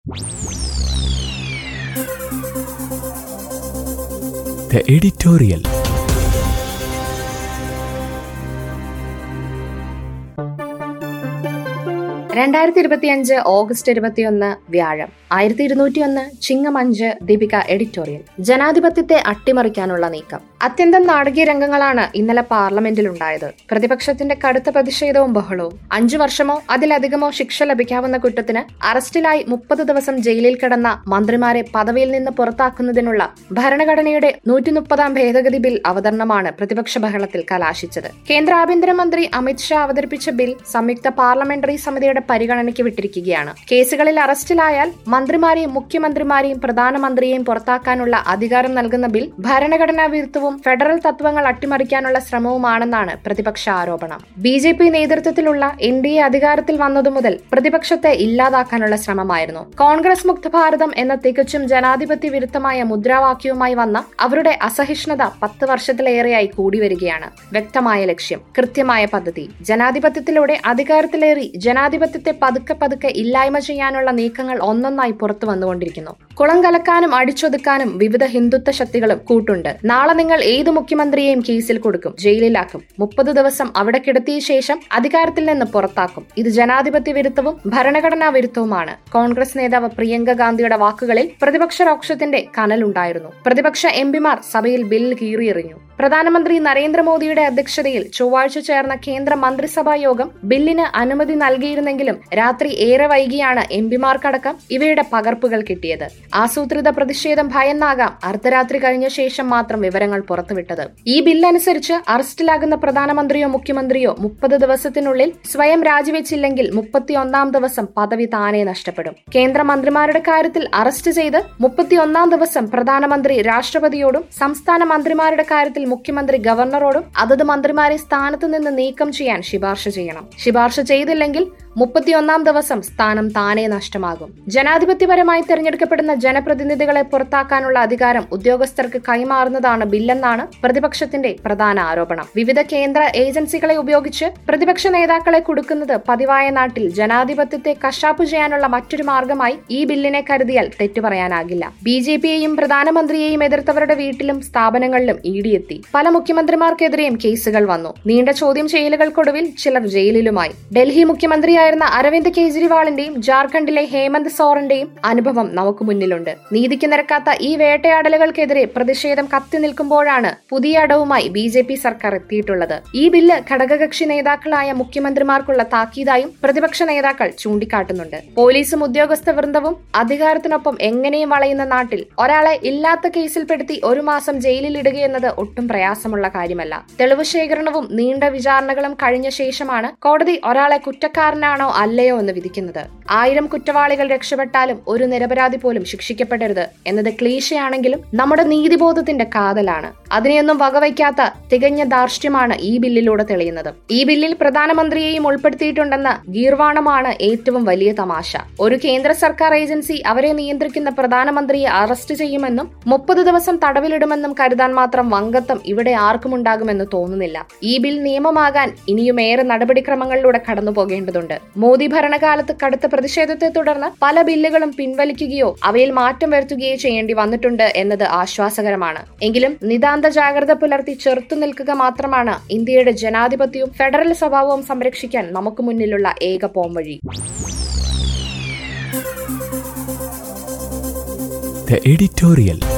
The editorial. രണ്ടായിരത്തി ഇരുപത്തിയഞ്ച് August ഇരുപത്തിയൊന്ന് വ്യാഴം ആയിരത്തി ഇരുന്നൂറ്റി ഒന്ന് ചിങ്ങം അഞ്ച് ദീപിക എഡിറ്റോറിയൽ ജനാധിപത്യത്തെ അട്ടിമറിക്കാനുള്ള നീക്കം അത്യന്തം നാടകീയ രംഗങ്ങളാണ് ഇന്നലെ പാർലമെന്റിൽ ഉണ്ടായത് പ്രതിപക്ഷത്തിന്റെ കടുത്ത പ്രതിഷേധവും ബഹളവും അഞ്ചു വർഷമോ അതിലധികമോ ശിക്ഷ ലഭിക്കാവുന്ന കുറ്റത്തിന് അറസ്റ്റിലായി മുപ്പത് ദിവസം ജയിലിൽ കിടന്ന മന്ത്രിമാരെ പദവിയിൽ നിന്ന് പുറത്താക്കുന്നതിനുള്ള ഭരണഘടനയുടെ നൂറ്റി മുപ്പതാം ഭേദഗതി ബിൽ അവതരണമാണ് പ്രതിപക്ഷ ബഹളത്തിൽ കലാശിച്ചത് കേന്ദ്ര ആഭ്യന്തരമന്ത്രി അമിത്ഷാ അവതരിപ്പിച്ച ബിൽ സംയുക്ത പാർലമെന്ററി സമിതിയുടെ പരിഗണനയ്ക്ക് വിട്ടിരിക്കുകയാണ് കേസുകളിൽ അറസ്റ്റിലായാൽ മന്ത്രിമാരെയും മുഖ്യമന്ത്രിമാരെയും പ്രധാനമന്ത്രിയെയും പുറത്താക്കാനുള്ള അധികാരം നൽകുന്ന ബിൽ ഭരണഘടനാ വിരുദ്ധവും ഫെഡറൽ തത്വങ്ങൾ അട്ടിമറിക്കാനുള്ള ശ്രമവുമാണെന്നാണ് പ്രതിപക്ഷ ആരോപണം ബി ജെ പി നേതൃത്വത്തിലുള്ള എൻ ഡി എ അധികാരത്തിൽ വന്നതു മുതൽ പ്രതിപക്ഷത്തെ ഇല്ലാതാക്കാനുള്ള ശ്രമമായിരുന്നു കോൺഗ്രസ് മുക്ത ഭാരതം എന്ന തികച്ചും ജനാധിപത്യ വിരുദ്ധമായ മുദ്രാവാക്യവുമായി വന്ന അവരുടെ അസഹിഷ്ണുത പത്ത് വർഷത്തിലേറെയായി കൂടി വരികയാണ് വ്യക്തമായ ലക്ഷ്യം കൃത്യമായ പദ്ധതി ജനാധിപത്യത്തിലൂടെ അധികാരത്തിലേറി ജനാധിപത്യത്തെ പതുക്കെ പതുക്കെ ഇല്ലായ്മ ചെയ്യാനുള്ള നീക്കങ്ങൾ ഒന്നൊന്നായി പുറത്തു വന്നുകൊണ്ടിരിക്കുന്നു കുളം കലക്കാനും അടിച്ചൊതുക്കാനും വിവിധ ഹിന്ദുത്വ ശക്തികളും കൂട്ടുണ്ട് നാളെ നിങ്ങൾ ഏത് മുഖ്യമന്ത്രിയെയും കേസിൽ കൊടുക്കും ജയിലിലാക്കും മുപ്പത് ദിവസം അവിടെ കിടത്തിയ ശേഷം അധികാരത്തിൽ നിന്ന് പുറത്താക്കും ഇത് ജനാധിപത്യ വിരുദ്ധവും ഭരണഘടനാ വിരുദ്ധവുമാണ് കോൺഗ്രസ് നേതാവ് പ്രിയങ്ക ഗാന്ധിയുടെ വാക്കുകളിൽ പ്രതിപക്ഷ രോക്ഷത്തിന്റെ കനലുണ്ടായിരുന്നു പ്രതിപക്ഷ എംപിമാർ സഭയിൽ ബിൽ കീറിയെറിഞ്ഞു പ്രധാനമന്ത്രി നരേന്ദ്രമോദിയുടെ അധ്യക്ഷതയിൽ ചൊവ്വാഴ്ച ചേർന്ന കേന്ദ്ര മന്ത്രിസഭാ യോഗം ബില്ലിന് അനുമതി നൽകിയിരുന്നെങ്കിലും രാത്രി ഏറെ വൈകിയാണ് എംപിമാർക്കടക്കം ഇവയുടെ പകർപ്പുകൾ കിട്ടിയത് ആസൂത്രിത പ്രതിഷേധം ഭയന്നാകാം അർദ്ധരാത്രി കഴിഞ്ഞ ശേഷം മാത്രം വിവരങ്ങൾ പുറത്തുവിട്ടത് ഈ ബില്ലനുസരിച്ച് അറസ്റ്റിലാകുന്ന പ്രധാനമന്ത്രിയോ മുഖ്യമന്ത്രിയോ മുപ്പത് ദിവസത്തിനുള്ളിൽ സ്വയം രാജിവെച്ചില്ലെങ്കിൽ മുപ്പത്തിയൊന്നാം ദിവസം പദവി താനെ നഷ്ടപ്പെടും കേന്ദ്ര മന്ത്രിമാരുടെ കാര്യത്തിൽ അറസ്റ്റ് ചെയ്ത് മുപ്പത്തിയൊന്നാം ദിവസം പ്രധാനമന്ത്രി രാഷ്ട്രപതിയോടും സംസ്ഥാന മന്ത്രിമാരുടെ കാര്യത്തിൽ മുഖ്യമന്ത്രി ഗവർണറോടും അതത് മന്ത്രിമാരെ സ്ഥാനത്ത് നിന്ന് നീക്കം ചെയ്യാൻ ശുപാർശ ചെയ്യണം ശുപാർശ ചെയ്തില്ലെങ്കിൽ മുപ്പത്തിയൊന്നാം ദിവസം സ്ഥാനം താനെ നഷ്ടമാകും ജനാധിപത്യപരമായി തെരഞ്ഞെടുക്കപ്പെടുന്ന ജനപ്രതിനിധികളെ പുറത്താക്കാനുള്ള അധികാരം ഉദ്യോഗസ്ഥർക്ക് കൈമാറുന്നതാണ് ബില്ലെന്നാണ് പ്രതിപക്ഷത്തിന്റെ പ്രധാന ആരോപണം വിവിധ കേന്ദ്ര ഏജൻസികളെ ഉപയോഗിച്ച് പ്രതിപക്ഷ നേതാക്കളെ കൊടുക്കുന്നത് പതിവായ നാട്ടിൽ ജനാധിപത്യത്തെ കശാപ്പ് ചെയ്യാനുള്ള മറ്റൊരു മാർഗമായി ഈ ബില്ലിനെ കരുതിയാൽ തെറ്റു പറയാനാകില്ല ബി ജെ പിയെയും പ്രധാനമന്ത്രിയെയും എതിർത്തവരുടെ വീട്ടിലും സ്ഥാപനങ്ങളിലും ഇഡിയെത്തി പല മുഖ്യമന്ത്രിമാർക്കെതിരെയും കേസുകൾ വന്നു നീണ്ട ചോദ്യം ചെയ്യലുകൾക്കൊടുവിൽ ചിലർ ജയിലിലുമായി ഡൽഹി മുഖ്യമന്ത്രി മന്ത്രിയായിരുന്ന അരവിന്ദ് കെജ്രിവാളിന്റെയും ജാർഖണ്ഡിലെ ഹേമന്ത് സോറന്റെയും അനുഭവം നമുക്ക് മുന്നിലുണ്ട് നീതിക്ക് നിരക്കാത്ത ഈ വേട്ടയാടലുകൾക്കെതിരെ പ്രതിഷേധം കത്തി നിൽക്കുമ്പോഴാണ് പുതിയ അടവുമായി ബി ജെ പി സർക്കാർ എത്തിയിട്ടുള്ളത് ഈ ബില്ല് ഘടകകക്ഷി നേതാക്കളായ മുഖ്യമന്ത്രിമാർക്കുള്ള താക്കീതായും പ്രതിപക്ഷ നേതാക്കൾ ചൂണ്ടിക്കാട്ടുന്നുണ്ട് പോലീസും ഉദ്യോഗസ്ഥ വൃന്ദവും അധികാരത്തിനൊപ്പം എങ്ങനെയും വളയുന്ന നാട്ടിൽ ഒരാളെ ഇല്ലാത്ത കേസിൽപ്പെടുത്തി ഒരു മാസം ജയിലിലിടുകയെന്നത് ഒട്ടും പ്രയാസമുള്ള കാര്യമല്ല തെളിവ് ശേഖരണവും നീണ്ട വിചാരണകളും കഴിഞ്ഞ ശേഷമാണ് കോടതി ഒരാളെ കുറ്റക്കാരനാണ് ആണോ അല്ലയോ എന്ന് വിധിക്കുന്നത് ആയിരം കുറ്റവാളികൾ രക്ഷപ്പെട്ടാലും ഒരു നിരപരാധി പോലും ശിക്ഷിക്കപ്പെടരുത് എന്നത് ക്ലീശയാണെങ്കിലും നമ്മുടെ നീതിബോധത്തിന്റെ കാതലാണ് അതിനെയൊന്നും വകവയ്ക്കാത്ത തികഞ്ഞ ധാർഷ്ട്യമാണ് ഈ ബില്ലിലൂടെ തെളിയുന്നത് ഈ ബില്ലിൽ പ്രധാനമന്ത്രിയെയും ഉൾപ്പെടുത്തിയിട്ടുണ്ടെന്ന ഗീർവാണമാണ് ഏറ്റവും വലിയ തമാശ ഒരു കേന്ദ്ര സർക്കാർ ഏജൻസി അവരെ നിയന്ത്രിക്കുന്ന പ്രധാനമന്ത്രിയെ അറസ്റ്റ് ചെയ്യുമെന്നും മുപ്പത് ദിവസം തടവിലിടുമെന്നും കരുതാൻ മാത്രം വങ്കത്വം ഇവിടെ ആർക്കും ഉണ്ടാകുമെന്ന് തോന്നുന്നില്ല ഈ ബിൽ നിയമമാകാൻ ഇനിയുമേറെ നടപടിക്രമങ്ങളിലൂടെ കടന്നു പോകേണ്ടതുണ്ട് മോദി ഭരണകാലത്ത് കടുത്ത പ്രതിഷേധത്തെ തുടർന്ന് പല ബില്ലുകളും പിൻവലിക്കുകയോ അവയിൽ മാറ്റം വരുത്തുകയോ ചെയ്യേണ്ടി വന്നിട്ടുണ്ട് എന്നത് ആശ്വാസകരമാണ് എങ്കിലും നിതാന്ത ജാഗ്രത പുലർത്തി ചെറുത്തു നിൽക്കുക മാത്രമാണ് ഇന്ത്യയുടെ ജനാധിപത്യവും ഫെഡറൽ സ്വഭാവവും സംരക്ഷിക്കാൻ നമുക്ക് മുന്നിലുള്ള ഏക പോംവഴി The editorial.